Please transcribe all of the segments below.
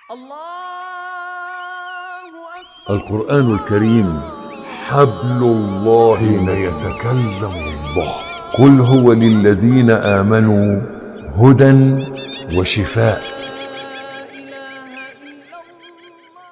الله أكبر القرآن الكريم حبل الله حين يتكلم الله قل هو للذين آمنوا هدى وشفاء لا إله إلا الله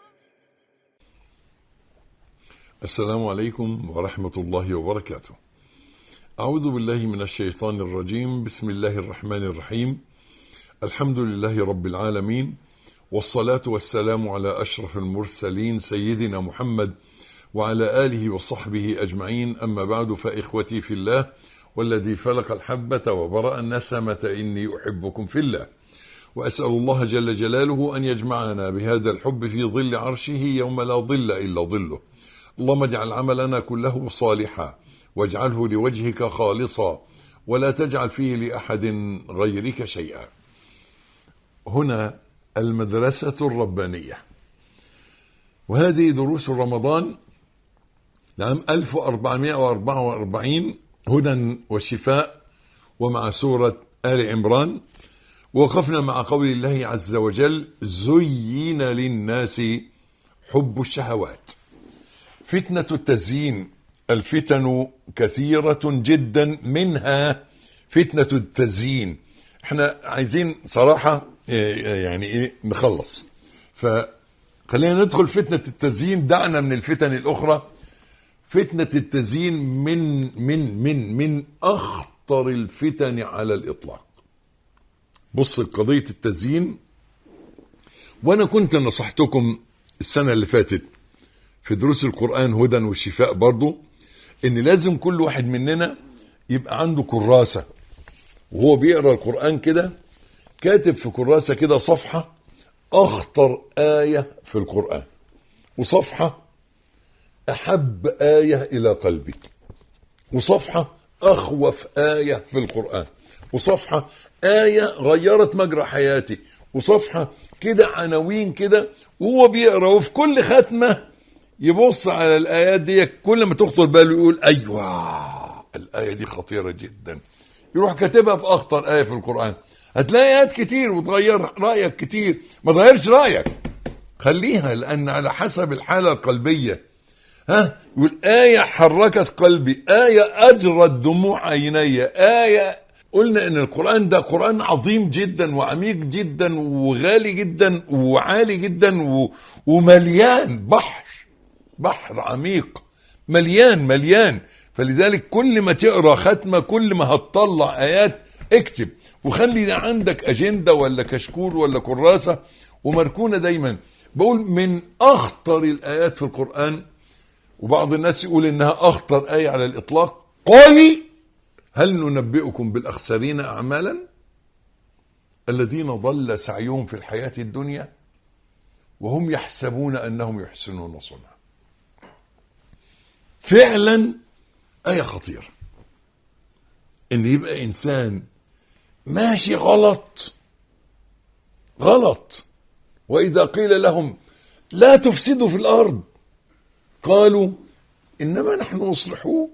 السلام عليكم ورحمة الله وبركاته أعوذ بالله من الشيطان الرجيم بسم الله الرحمن الرحيم الحمد لله رب العالمين والصلاة والسلام على أشرف المرسلين سيدنا محمد وعلى آله وصحبه أجمعين أما بعد فإخوتي في الله والذي فلق الحبة وبرأ النسمة إني أحبكم في الله وأسأل الله جل جلاله أن يجمعنا بهذا الحب في ظل عرشه يوم لا ظل إلا ظله اللهم اجعل عملنا كله صالحا واجعله لوجهك خالصا ولا تجعل فيه لأحد غيرك شيئا هنا المدرسة الربانية وهذه دروس رمضان لعام 1444 هدى وشفاء ومع سورة آل عمران وقفنا مع قول الله عز وجل زين للناس حب الشهوات فتنة التزيين الفتن كثيرة جدا منها فتنة التزيين احنا عايزين صراحة إيه، يعني ايه نخلص فخلينا ندخل فتنة التزيين دعنا من الفتن الأخرى فتنة التزيين من من من من أخطر الفتن على الإطلاق بص قضية التزيين وأنا كنت نصحتكم السنة اللي فاتت في دروس القرآن هدى وشفاء برضو إن لازم كل واحد مننا يبقى عنده كراسة وهو بيقرأ القرآن كده كاتب في كراسة كده صفحة أخطر آية في القرآن وصفحة أحب آية إلى قلبي وصفحة أخوف آية في القرآن وصفحة آية غيرت مجرى حياتي وصفحة كده عناوين كده وهو بيقرأ وفي كل ختمة يبص على الآيات دي كل ما تخطر باله يقول أيوة الآية دي خطيرة جدا يروح كاتبها في أخطر آية في القرآن هتلاقي آيات كتير وتغير رأيك كتير ما تغيرش رأيك خليها لأن على حسب الحالة القلبية ها يقول آية حركت قلبي آية أجرت دموع عيني آية قلنا إن القرآن ده قرآن عظيم جدا وعميق جدا وغالي جدا وعالي جدا و... ومليان بحر بحر عميق مليان مليان فلذلك كل ما تقرا ختمه كل ما هتطلع ايات اكتب وخلي عندك اجنده ولا كشكول ولا كراسه ومركونه دايما بقول من اخطر الايات في القران وبعض الناس يقول انها اخطر ايه على الاطلاق قل هل ننبئكم بالاخسرين اعمالا الذين ضل سعيهم في الحياه الدنيا وهم يحسبون انهم يحسنون صنعا فعلا آية خطيرة إن يبقى إنسان ماشي غلط غلط وإذا قيل لهم لا تفسدوا في الأرض قالوا إنما نحن مصلحون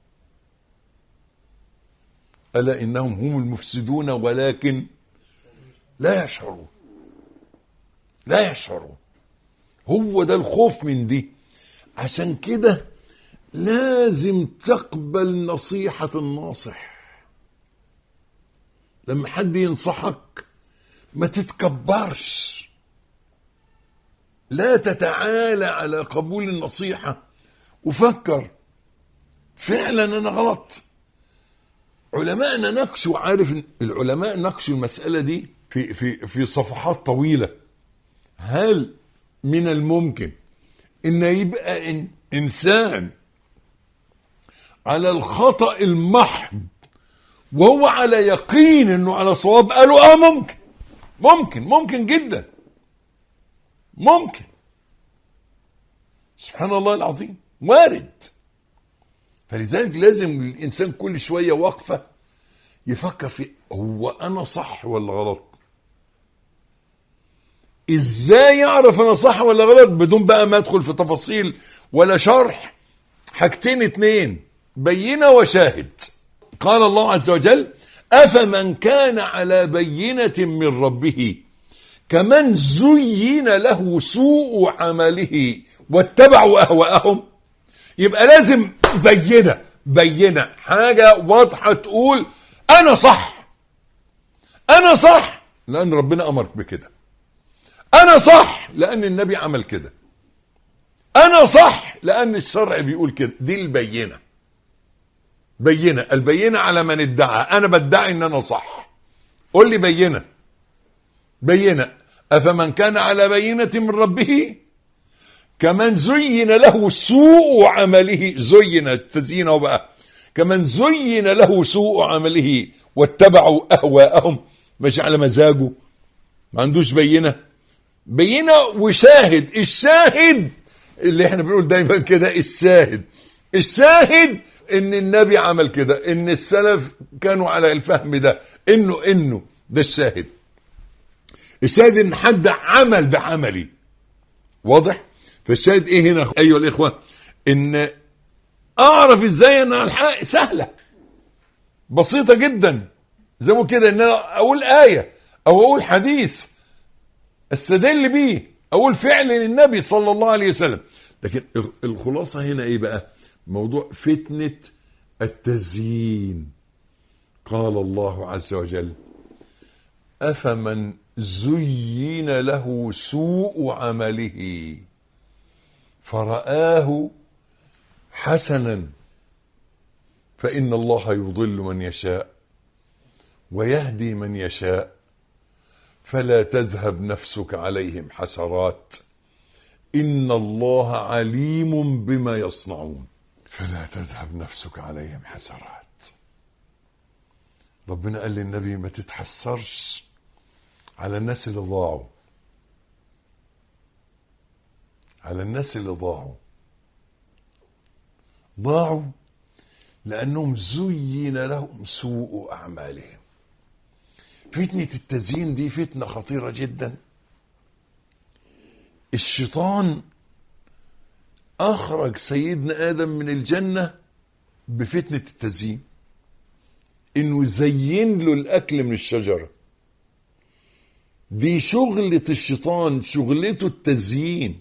ألا إنهم هم المفسدون ولكن لا يشعرون لا يشعرون هو ده الخوف من دي عشان كده لازم تقبل نصيحة الناصح لما حد ينصحك ما تتكبرش لا تتعالى على قبول النصيحة وفكر فعلا أنا غلط علماءنا نقشوا عارف العلماء نقشوا المسألة دي في في في صفحات طويلة هل من الممكن ان يبقى إن انسان على الخطأ المحض وهو على يقين انه على صواب قالوا اه ممكن ممكن ممكن جدا ممكن سبحان الله العظيم وارد فلذلك لازم الانسان كل شويه وقفه يفكر في هو انا صح ولا غلط ازاي يعرف انا صح ولا غلط بدون بقى ما ادخل في تفاصيل ولا شرح حاجتين اتنين بينة وشاهد قال الله عز وجل افمن كان على بينة من ربه كمن زين له سوء عمله واتبعوا اهواءهم يبقى لازم بينه بينه حاجه واضحه تقول انا صح انا صح لان ربنا امرك بكده انا صح لان النبي عمل كده انا صح لان الشرع بيقول كده دي البينه بينه البينه على من ادعى انا بدعي ان انا صح قول لي بينه بينه افمن كان على بينه من ربه كمن زين له سوء عمله زين تزيينه بقى كمن زين له سوء عمله واتبعوا اهواءهم مش على مزاجه ما عندوش بينه بينه وشاهد الشاهد اللي احنا بنقول دايما كده الشاهد الشاهد ان النبي عمل كده ان السلف كانوا على الفهم ده انه انه ده الشاهد الشاهد ان حد عمل بعملي واضح فالشاهد ايه هنا ايها الاخوه ان اعرف ازاي ان الحق سهله بسيطه جدا زي ما كده ان انا اقول ايه او اقول حديث استدل بيه اقول فعل للنبي صلى الله عليه وسلم لكن الخلاصه هنا ايه بقى موضوع فتنه التزيين قال الله عز وجل افمن زين له سوء عمله فرآه حسنا فإن الله يضل من يشاء ويهدي من يشاء فلا تذهب نفسك عليهم حسرات إن الله عليم بما يصنعون فلا تذهب نفسك عليهم حسرات ربنا قال للنبي ما تتحسرش على الناس اللي ضاعوا على الناس اللي ضاعوا ضاعوا لأنهم زين لهم سوء أعمالهم فتنة التزيين دي فتنة خطيرة جدا الشيطان أخرج سيدنا آدم من الجنة بفتنة التزيين إنه زين له الأكل من الشجرة دي شغلة الشيطان شغلته التزيين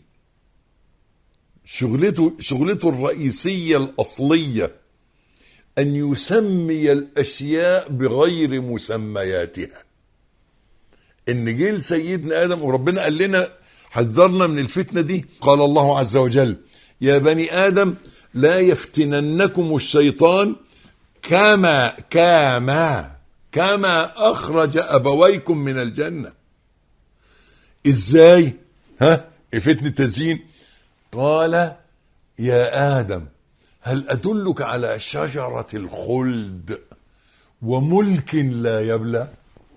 شغلته شغلته الرئيسية الأصلية أن يسمي الأشياء بغير مسمياتها إن جيل سيدنا آدم وربنا قال لنا حذرنا من الفتنة دي قال الله عز وجل يا بني آدم لا يفتننكم الشيطان كما كما كما أخرج أبويكم من الجنة إزاي ها فتنة تزيين قال يا آدم هل أدلك على شجرة الخلد وملك لا يبلى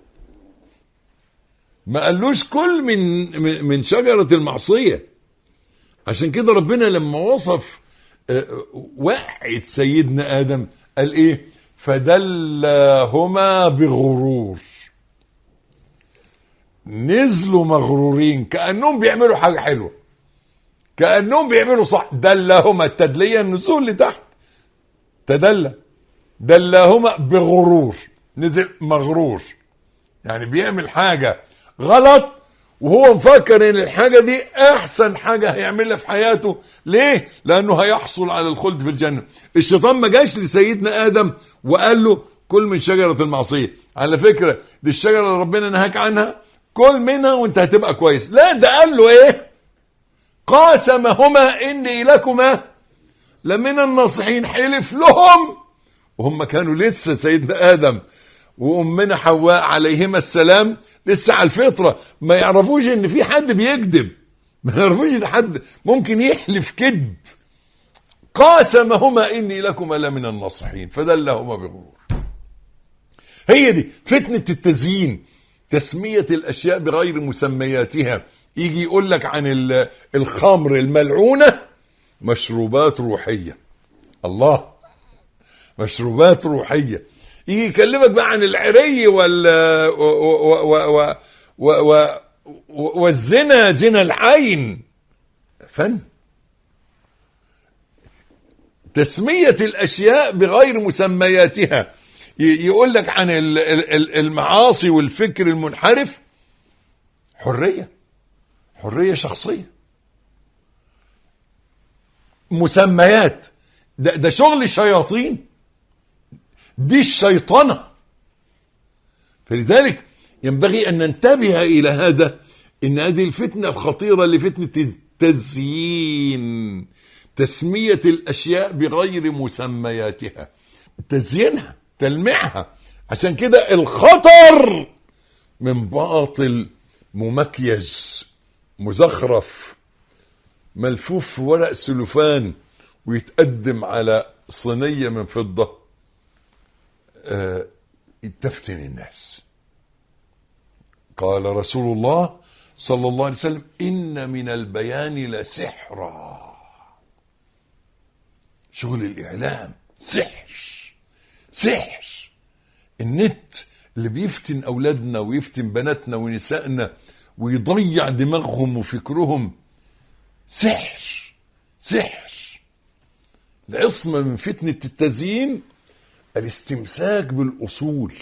ما قالوش كل من من- من شجرة المعصية عشان كده ربنا لما وصف آه، وقعة سيدنا آدم قال إيه فدلاهما بغرور نزلوا مغرورين كأنهم بيعملوا حاجة حلوة كأنهم بيعملوا صح دلاهما التدلية النزول لتحت تدلى دلاهما بغرور نزل مغرور يعني بيعمل حاجة غلط وهو مفكر ان الحاجة دي احسن حاجة هيعملها في حياته ليه لانه هيحصل على الخلد في الجنة الشيطان ما جاش لسيدنا ادم وقال له كل من شجرة المعصية على فكرة دي الشجرة اللي ربنا نهاك عنها كل منها وانت هتبقى كويس لا ده قال له ايه قاسمهما اني لكما لمن الناصحين حلف لهم وهم كانوا لسه سيدنا ادم وامنا حواء عليهما السلام لسه على الفطره ما يعرفوش ان في حد بيكذب ما يعرفوش ان حد ممكن يحلف كذب قاسمهما اني لكما لمن الناصحين فدلهما بغرور هي دي فتنه التزيين تسميه الاشياء بغير مسمياتها يجي يقول لك عن ال- الخمر الملعونه مشروبات روحيه الله مشروبات روحيه يجي يكلمك بقى عن العري وال و و و و و و والزنا زنا العين فن تسمية الأشياء بغير مسمياتها ي- يقول لك عن ال- ال- ال- المعاصي والفكر المنحرف حريه حريه شخصيه مسميات ده, ده شغل الشياطين دي الشيطنه فلذلك ينبغي ان ننتبه الى هذا ان هذه الفتنه الخطيره لفتنه التزيين تسميه الاشياء بغير مسمياتها تزيينها تلميعها عشان كده الخطر من باطل ممكيج مزخرف ملفوف في ورق سلوفان ويتقدم على صينيه من فضه آه، تفتن الناس قال رسول الله صلى الله عليه وسلم ان من البيان لسحرا شغل الاعلام سحر سحر النت اللي بيفتن اولادنا ويفتن بناتنا ونسائنا ويضيع دماغهم وفكرهم سحر سحر العصمه من فتنه التزيين الاستمساك بالاصول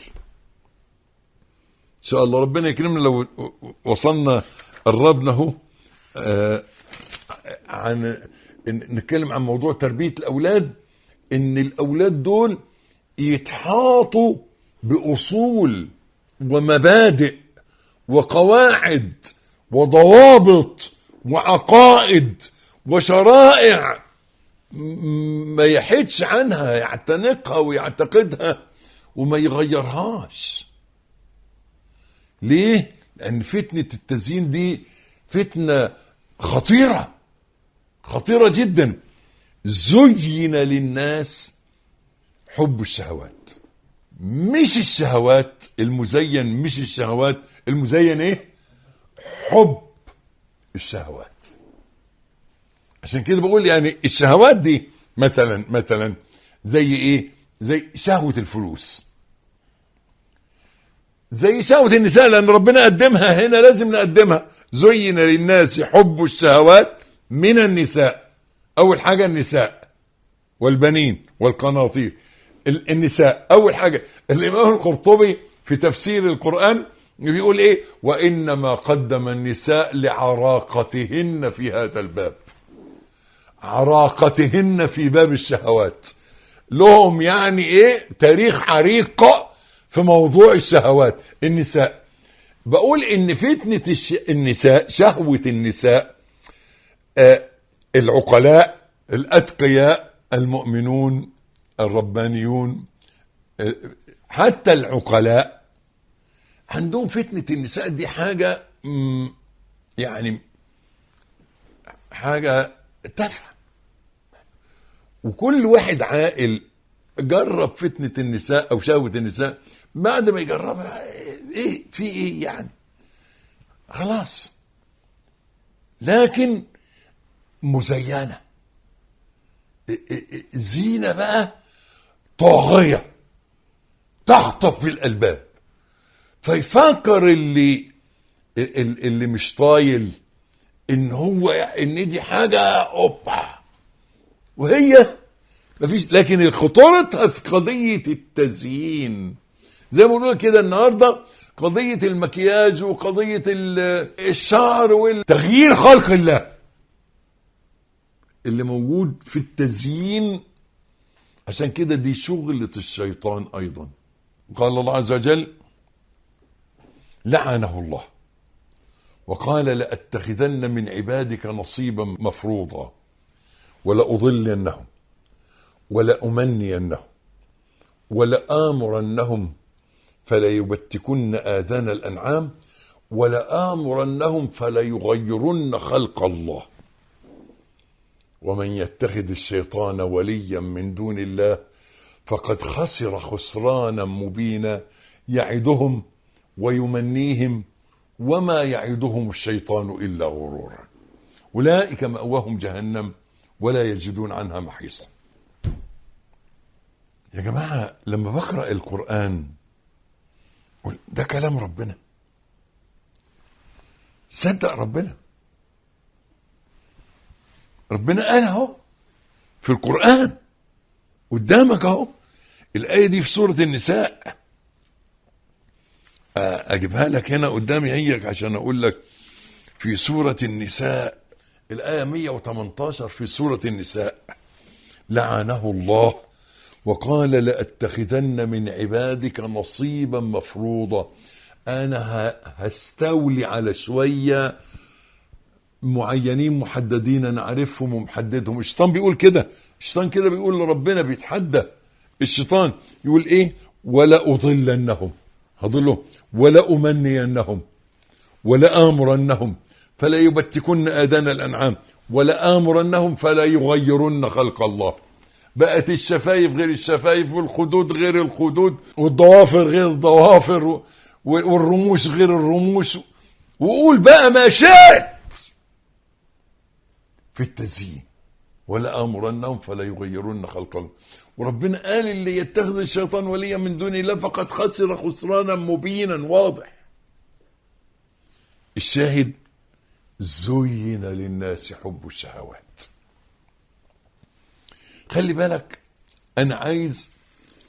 ان شاء الله ربنا يكرمنا لو وصلنا قربنا اهو آه، عن إن- نتكلم عن موضوع تربيه الاولاد ان الاولاد دول يتحاطوا باصول ومبادئ وقواعد وضوابط وعقائد وشرائع م- ما يحدش عنها يعتنقها ويعتقدها وما يغيرهاش ليه؟ لأن فتنة التزيين دي فتنة خطيرة خطيرة جدا زين للناس حب الشهوات مش الشهوات المزين مش الشهوات المزين ايه حب الشهوات عشان كده بقول يعني الشهوات دي مثلا مثلا زي ايه زي شهوة الفلوس زي شهوة النساء لأن ربنا قدمها هنا لازم نقدمها زين للناس حب الشهوات من النساء أول حاجة النساء والبنين والقناطير ال- النساء أول حاجة الإمام القرطبي في تفسير القرآن بيقول إيه وإنما قدم النساء لعراقتهن في هذا الباب عراقتهن في باب الشهوات لهم يعني ايه تاريخ عريق في موضوع الشهوات النساء بقول ان فتنة الش... النساء شهوة النساء آه العقلاء الاتقياء المؤمنون الربانيون آه حتى العقلاء عندهم فتنة النساء دي حاجة مم، يعني حاجة تافهة وكل واحد عاقل جرب فتنة النساء أو شهوة النساء بعد ما يجربها إيه في إيه يعني خلاص لكن مزينة زينة بقى طاغية تخطف في الألباب فيفكر اللي اللي مش طايل ان هو ان دي حاجه اوبا وهي مفيش لكن خطورتها في قضيه التزيين زي ما بنقول كده النهارده قضيه المكياج وقضيه ال- الشعر والتغيير خلق الله اللي موجود في التزيين عشان كده دي شغلة الشيطان أيضا قال الله عز وجل لعنه الله وقال لأتخذن من عبادك نصيبا مفروضا ولأضلنهم ولأمنينهم ولآمرنهم فليبتكن آذان الأنعام ولآمرنهم فليغيرن خلق الله ومن يتخذ الشيطان وليا من دون الله فقد خسر خسرانا مبينا يعدهم ويمنيهم وما يعدهم الشيطان الا غرورا اولئك ماواهم جهنم ولا يجدون عنها محيصا يا جماعه لما بقرا القران قل ده كلام ربنا صدق ربنا ربنا قال اهو في القرآن قدامك اهو الآية دي في سورة النساء اجيبها لك هنا قدامي هيك عشان اقول لك في سورة النساء الآية 118 في سورة النساء لعنه الله وقال لأتخذن من عبادك نصيبا مفروضا أنا ه- هستولي على شوية معينين محددين نعرفهم ومحددهم الشيطان بيقول كده الشيطان كده بيقول لربنا بيتحدى الشيطان يقول ايه ولا أضلنهم هضلهم ولا أمنينهم ولا آمرنهم فلا يبتكن آذان الأنعام ولا آمرنهم فلا يغيرن خلق الله بقت الشفايف غير الشفايف والخدود غير الخدود والضوافر غير الضوافر و- والرموش غير الرموش وقول بقى ما شئت في التزيين ولا امرنهم فلا يغيرن خلق الله وربنا قال اللي يتخذ الشيطان وليا من دون الله فقد خسر خسرانا مبينا واضح الشاهد زين للناس حب الشهوات خلي بالك انا عايز أ-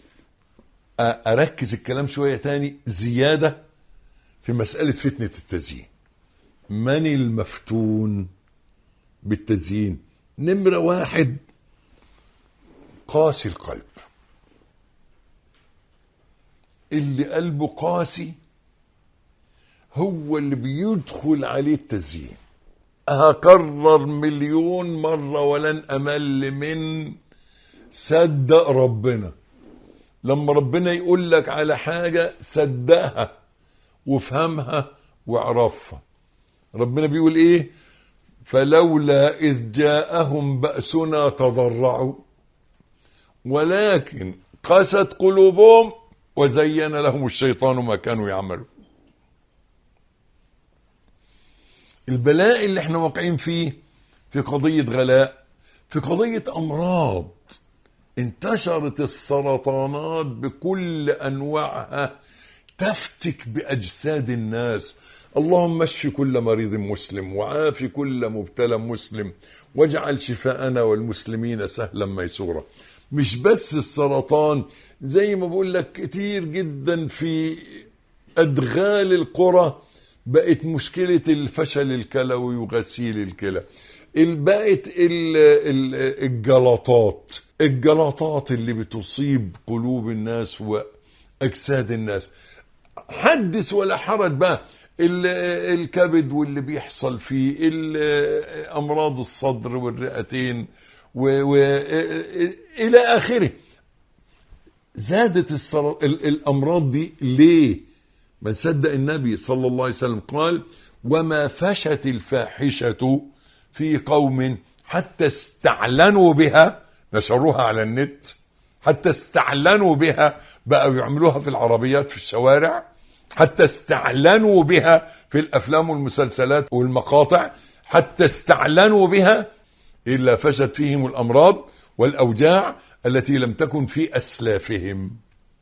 اركز الكلام شويه تاني زياده في مساله فتنه التزيين من المفتون بالتزيين نمره واحد قاسي القلب اللي قلبه قاسي هو اللي بيدخل عليه التزيين هكرر مليون مرة ولن أمل من صدق ربنا لما ربنا يقول لك على حاجة صدقها وافهمها واعرفها ربنا بيقول ايه فلولا إذ جاءهم بأسنا تضرعوا ولكن قست قلوبهم وزين لهم الشيطان ما كانوا يعملون البلاء اللي احنا واقعين فيه في قضية غلاء في قضية أمراض انتشرت السرطانات بكل أنواعها تفتك بأجساد الناس اللهم اشف كل مريض مسلم وعاف كل مبتلى مسلم واجعل شفاءنا والمسلمين سهلا ميسورا مش بس السرطان زي ما بقول لك كتير جدا في أدغال القرى بقت مشكلة الفشل الكلوي وغسيل الكلى ال- بقت ال- ال- الجلطات الجلطات اللي بتصيب قلوب الناس وأجساد الناس حدث ولا حرج بقى ال- الكبد واللي بيحصل فيه ال- أمراض الصدر والرئتين و... و... إلى آخره زادت السر... ال- الأمراض دي ليه من صدق النبي صلى الله عليه وسلم قال وما فشت الفاحشة في قوم حتى استعلنوا بها نشروها على النت حتى استعلنوا بها بقوا يعملوها في العربيات في الشوارع حتى استعلنوا بها في الأفلام والمسلسلات والمقاطع حتى استعلنوا بها إلا فشت فيهم الأمراض والأوجاع التي لم تكن في أسلافهم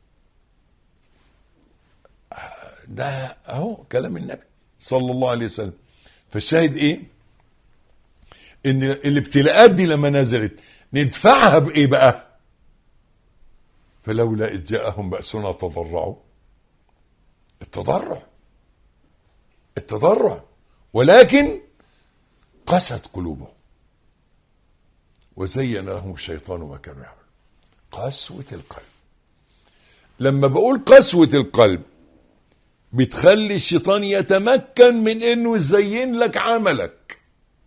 ده اهو كلام النبي صلى الله عليه وسلم فالشاهد ايه ان الابتلاءات دي لما نزلت ندفعها بايه بقى فلولا اذ جاءهم باسنا تضرعوا التضرع التضرع ولكن قست قلوبهم وزين لهم الشيطان ما كانوا يعملون قسوة القلب لما بقول قسوة القلب بتخلي الشيطان يتمكن من انه يزين لك عملك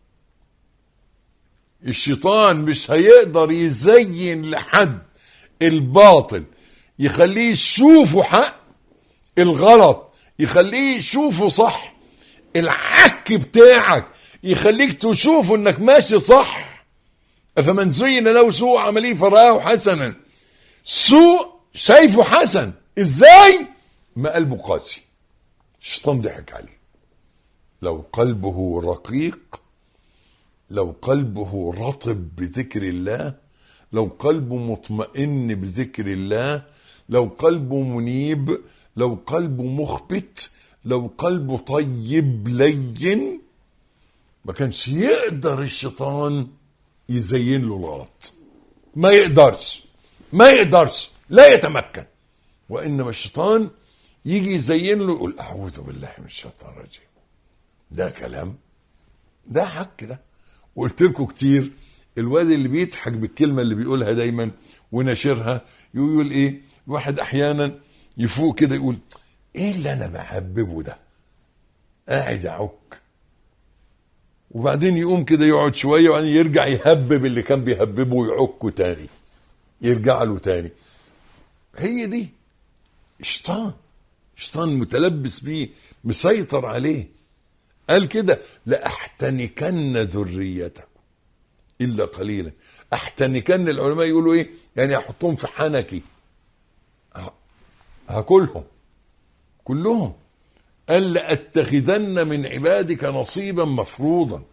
الشيطان مش هيقدر يزين لحد الباطل يخليه يشوفه حق الغلط يخليه يشوفه صح العك بتاعك يخليك تشوفه انك ماشي صح فمن زين له سوء عمليه فرآه حسنا سوء شايفه حسن ازاي ما قلبه قاسي الشيطان ضحك عليه لو قلبه رقيق لو قلبه رطب بذكر الله لو قلبه مطمئن بذكر الله لو قلبه منيب لو قلبه مخبت لو قلبه طيب لين ما كانش يقدر الشيطان يزين له الغلط ما يقدرش ما يقدرش لا يتمكن وانما الشيطان يجي يزين له يقول اعوذ بالله من الشيطان الرجيم ده كلام ده حق ده وقلت لكم كتير الواد اللي بيضحك بالكلمه اللي بيقولها دايما وناشرها يقول ايه الواحد احيانا يفوق كده يقول ايه اللي انا بحببه ده قاعد اعك وبعدين يقوم كده يقعد شويه وبعدين يرجع يهبب اللي كان بيهببه ويعكه تاني يرجع له تاني هي دي شيطان شيطان متلبس بيه مسيطر عليه قال كده لأحتنكن ذريته إلا قليلا أحتنكن العلماء يقولوا إيه يعني أحطهم في حنكي ه- هاكلهم كلهم قال لأتخذن من عبادك نصيبا مفروضا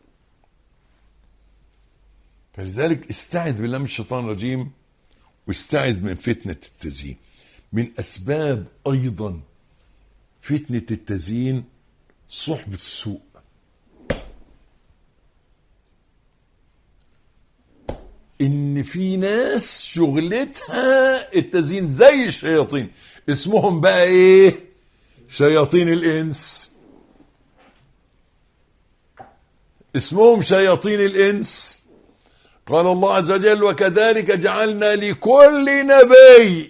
فلذلك استعذ بالله من الشيطان الرجيم واستعذ من فتنة التزيين من أسباب أيضا فتنة التزيين صحبة السوء إن في ناس شغلتها التزيين زي الشياطين اسمهم بقى إيه شياطين الإنس اسمهم شياطين الإنس قال الله عز وجل وكذلك جعلنا لكل نبي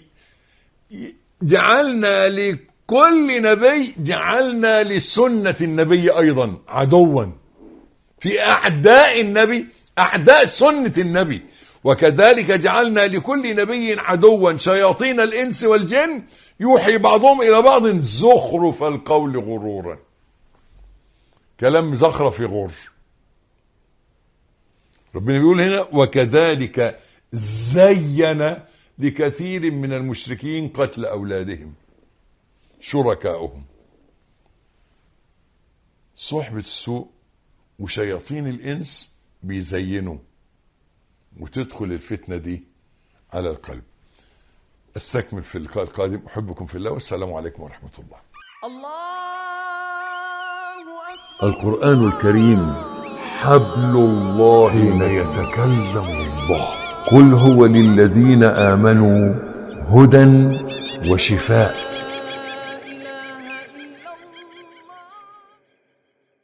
جعلنا لكل نبي جعلنا لسنة النبي أيضا عدوا في أعداء النبي أعداء سنة النبي وكذلك جعلنا لكل نبي عدوا شياطين الإنس والجن يوحي بعضهم إلى بعض زخرف القول غرورا كلام زخرف غر ربنا بيقول هنا وكذلك زين لكثير من المشركين قتل أولادهم شركاؤهم صحبة السوء وشياطين الإنس بيزينوا وتدخل الفتنة دي على القلب استكمل في اللقاء القادم أحبكم في الله والسلام عليكم ورحمة الله الله أكبر القرآن الكريم حبل الله حين يتكلم الله قل هو للذين آمنوا هدى وشفاء